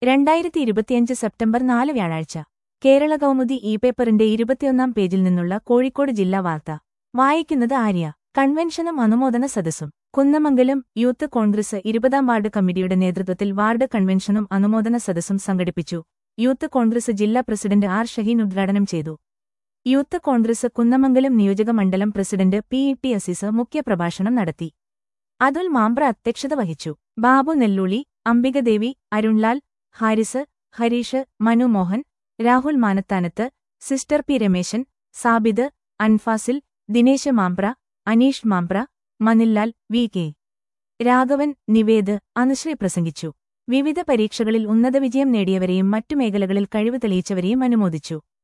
രണ്ടായിരത്തി ഇരുപത്തിയഞ്ച് സെപ്റ്റംബർ നാല് വ്യാഴാഴ്ച കേരള കൗമുദി ഇ പേപ്പറിന്റെ ഇരുപത്തിയൊന്നാം പേജിൽ നിന്നുള്ള കോഴിക്കോട് ജില്ലാ വാർത്ത വായിക്കുന്നത് ആര്യ കൺവെൻഷനും അനുമോദന സദസ്സും കുന്നമംഗലം യൂത്ത് കോൺഗ്രസ് ഇരുപതാം വാർഡ് കമ്മിറ്റിയുടെ നേതൃത്വത്തിൽ വാർഡ് കൺവെൻഷനും അനുമോദന സദസ്സും സംഘടിപ്പിച്ചു യൂത്ത് കോൺഗ്രസ് ജില്ലാ പ്രസിഡന്റ് ആർ ഷഹീൻ ഉദ്ഘാടനം ചെയ്തു യൂത്ത് കോൺഗ്രസ് കുന്നമംഗലം നിയോജക മണ്ഡലം president P E T Azeez മുഖ്യപ്രഭാഷണം നടത്തി അതുൽ മാമ്പ്ര അധ്യക്ഷത വഹിച്ചു Babu Nelluli Ambikadevi Arunlal Haris Harish Manu Mohan Rahul Manathanath sister P Rameshan Sabid Anfasil Dinesh Mampra Aneesh Mampra Manillal V K Raghavan Nived Anusree പ്രസംഗിച്ചു വിവിധ പരീക്ഷകളിൽ ഉന്നത വിജയം നേടിയവരെയും മറ്റു മേഖലകളിൽ കഴിവ് തെളിയിച്ചവരെയും അനുമോദിച്ചു